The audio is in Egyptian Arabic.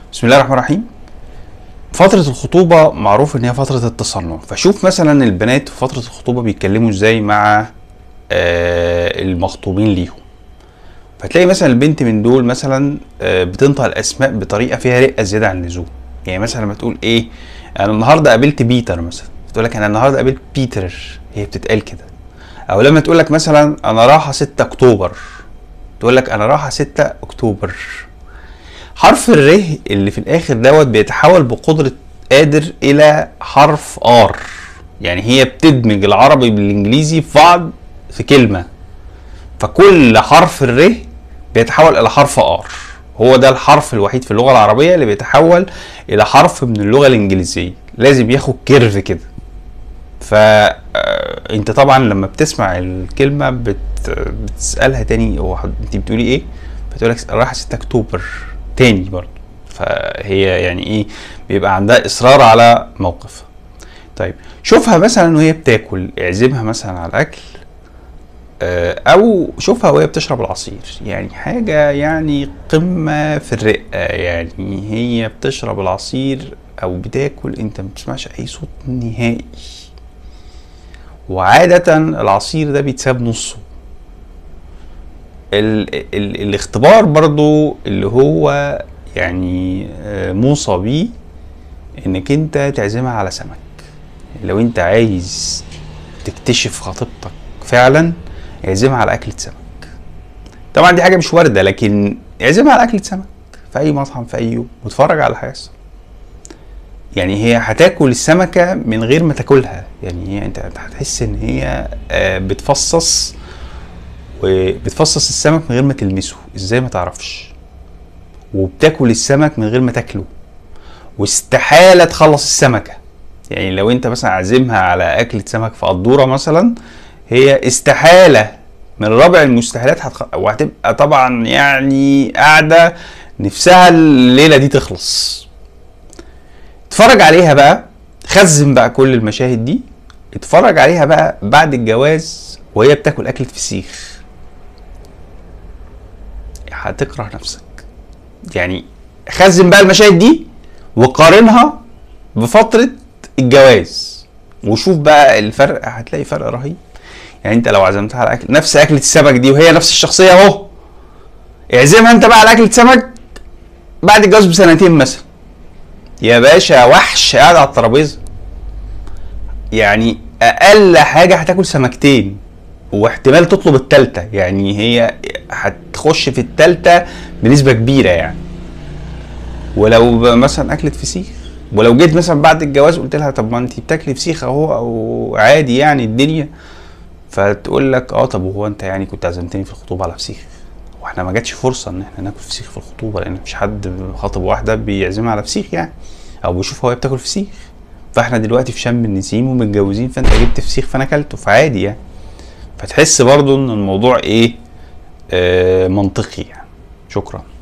بسم الله الرحمن الرحيم فترة الخطوبة معروف ان هي فترة التصنع فشوف مثلا البنات في فترة الخطوبة بيتكلموا ازاي مع آه المخطوبين ليهم فتلاقي مثلا البنت من دول مثلا آه بتنطق الاسماء بطريقة فيها رقة زيادة عن اللزوم يعني مثلا لما تقول ايه انا النهارده قابلت بيتر مثلا تقول لك انا النهارده قابلت بيتر هي بتتقال كده او لما تقول لك مثلا انا رايحه 6 اكتوبر تقول لك انا رايحه 6 اكتوبر حرف الر اللي في الاخر دوت بيتحول بقدره قادر الى حرف ار يعني هي بتدمج العربي بالانجليزي في بعض في كلمه فكل حرف الر بيتحول الى حرف ار هو ده الحرف الوحيد في اللغه العربيه اللي بيتحول الى حرف من اللغه الانجليزيه لازم ياخد كيرف كده فانت طبعا لما بتسمع الكلمه بت... بتسالها تاني هو انت بتقولي ايه فتقول لك رايحه 6 اكتوبر تاني برضه فهي يعني ايه بيبقى عندها اصرار على موقف طيب شوفها مثلا وهي بتاكل اعزمها مثلا على الاكل او شوفها وهي بتشرب العصير يعني حاجه يعني قمه في الرقه يعني هي بتشرب العصير او بتاكل انت ما بتسمعش اي صوت نهائي وعادة العصير ده بيتساب نصه ال ال الاختبار برضو اللي هو يعني موصى بيه انك انت تعزمها على سمك لو انت عايز تكتشف خطيبتك فعلا اعزمها على اكلة سمك طبعا دي حاجة مش واردة لكن اعزمها على اكلة سمك في اي مطعم في اي يوم واتفرج على اللي هيحصل يعني هي هتاكل السمكة من غير ما تاكلها يعني هي انت هتحس ان هي بتفصص وبتفصص السمك من غير ما تلمسه ازاي ما تعرفش وبتاكل السمك من غير ما تاكله واستحالة تخلص السمكة يعني لو انت مثلا عازمها على اكلة سمك في قدورة مثلا هي استحالة من رابع المستحيلات هتخ... وهتبقى طبعا يعني قاعدة نفسها الليلة دي تخلص اتفرج عليها بقى خزن بقى كل المشاهد دي اتفرج عليها بقى بعد الجواز وهي بتاكل اكلة فسيخ هتكره نفسك يعني خزن بقى المشاهد دي وقارنها بفترة الجواز وشوف بقى الفرق هتلاقي فرق رهيب يعني انت لو عزمتها على اكل نفس اكلة السمك دي وهي نفس الشخصية اهو اعزمها انت بقى على اكلة سمك بعد الجواز بسنتين مثلا يا باشا وحش قاعد على الترابيزه يعني اقل حاجه هتاكل سمكتين واحتمال تطلب التالتة يعني هي هتخش في التالتة بنسبة كبيرة يعني ولو مثلا أكلت فسيخ ولو جيت مثلا بعد الجواز قلت لها طب ما انت بتاكلي فسيخ اهو او عادي يعني الدنيا فتقول لك اه طب هو انت يعني كنت عزمتني في الخطوبة على فسيخ واحنا ما جاتش فرصه ان احنا ناكل فسيخ في الخطوبه لان مفيش حد خاطب واحده بيعزمها على فسيخ يعني او بيشوفها وهي بتاكل فسيخ فاحنا دلوقتي في شم النسيم ومتجوزين فانت جبت فسيخ فانا اكلته فعادي يعني فتحس برضو ان الموضوع ايه آه منطقي يعني شكرا